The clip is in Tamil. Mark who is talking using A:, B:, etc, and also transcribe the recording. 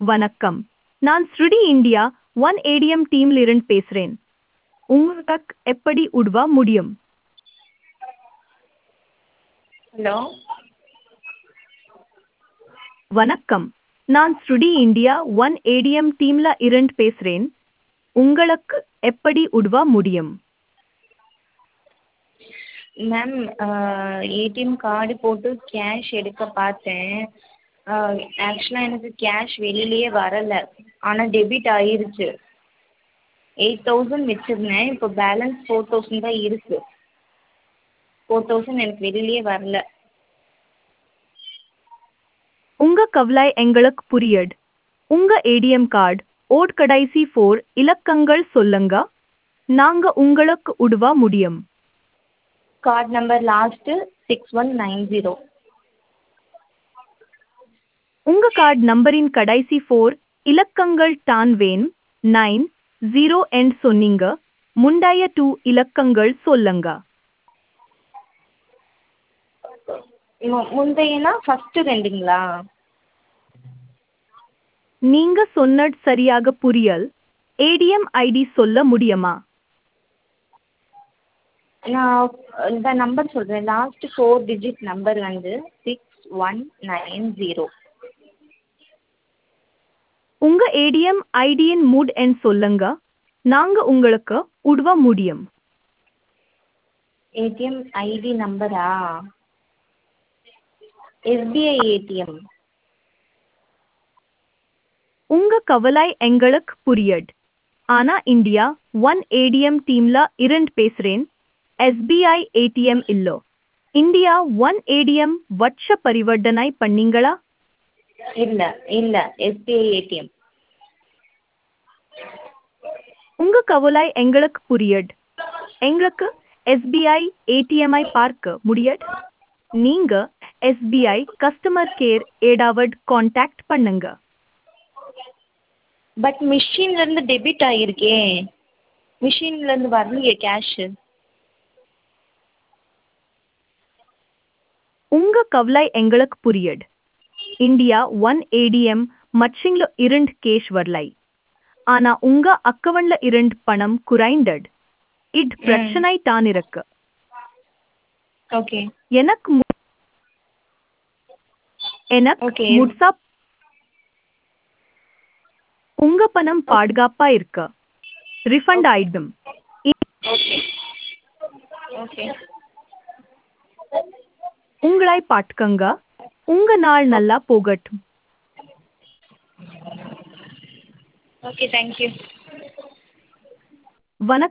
A: வணக்கம் நான் ஸ்ருடி இந்தியா ஒன் ஏடிஎம் டீம்ல இருந்து பேசுறேன் உங்களுக்கு எப்படி உதவ முடியும்
B: ஹலோ
A: வணக்கம் நான் ஸ்ருடி இந்தியா ஒன் ஏடிஎம் டீம்ல இருந்து பேசுறேன் உங்களுக்கு எப்படி உதவ முடியும்
B: மேம் ஏடிஎம் கார்டு போட்டு கேஷ் எடுக்க பார்த்தேன் ஆக்சுவலாக எனக்கு கேஷ் வெளியிலேயே வரலை ஆனால் டெபிட் ஆயிருச்சு எயிட் தௌசண்ட் வச்சுருந்தேன் இப்போ பேலன்ஸ் ஃபோர் தௌசண்ட் தான் இருக்குது ஃபோர் தௌசண்ட் எனக்கு வெளியிலேயே வரல
A: உங்க கவலை எங்களுக்கு புரியுது உங்க ஏடிஎம் கார்டு ஓட் கடைசி ஃபோர் இலக்கங்கள் சொல்லுங்க நாங்க உங்களுக்கு உதவ முடியும்
B: card number last six one nine zero
A: உங்க கார்டு நம்பரின் கடைசி ஃபோர் இலக்கங்கள் தான் வேணும் நைன் ஜீரோ எண்ட் சொன்னீங்க முந்தைய டூ இலக்கங்கள் சொல்லுங்க
B: மு- முந்தையனா ஃபஸ்ட்டு ரெண்டுங்களா
A: நீங்க சொன்னது சரியாக புரியல் ஏடிஎம் ஐடி சொல்ல முடியுமா
B: நான் இந்த நம்பர் சொல்கிறேன் லாஸ்ட் ஃபோர் டிஜிட் நம்பர் வந்து சிக்ஸ் ஒன் நைன் ஜீரோ
A: உங்க ஏடிஎம் ஐடியின் மூட் எண் சொல்லுங்க நாங்க உங்களுக்கு உதவ முடியும்
B: ஏடிஎம் ஐடி நம்பரா எஸ்பிஐ ஏடிஎம்
A: உங்க கவலை எங்களுக்கு புரியுது ஆனா இந்தியா ஒன் ஏடிஎம் டீம்ல இருந்து பேசுறேன் எஸ்பிஐ ஏடிஎம் இல்லோ இந்தியா ஒன் ஏடிஎம் வட்ச பரிவர்த்தனை பண்ணீங்களா
B: இல்லை இல்லை எஸ்பிஐ ஏடிஎம்
A: உங்க கவலை எங்களுக்கு புரியுது எங்களுக்கு எஸ்பிஐ ஏடிஎம்ஐ பார்க்க முடியுது நீங்க எஸ்பிஐ கஸ்டமர் கேர் ஏடாவட் காண்டாக்ட் பண்ணுங்க
B: பட் மிஷின்லேருந்து டெபிட் ஆகிருக்கே மிஷின்லேருந்து வரலையே கேஷு
A: உங்க கவலை எங்களுக்கு புரியுது இந்தியா ஒன் ஏடிஎம் மச்சிங்ல இருந்து கேஷ் வரலை ஆனா உங்க அக்கவுண்ட்ல இருந்து பணம் குறைந்தது இது பிரச்சனை தான் இருக்கு
B: ஓகே
A: எனக்கு மு- எனக்கு
B: Okay.
A: முட்சா உங்க பணம் பாதுகாப்பா இருக்கு ரிஃபண்ட் ஆயிடும்
B: ஓகே ஓகே
A: உங்களை பாட்டுக்கங்க உங்க நாள் நல்லா போகட்டும்
B: ஓகே தேங்க்யூ
A: வணக்கம்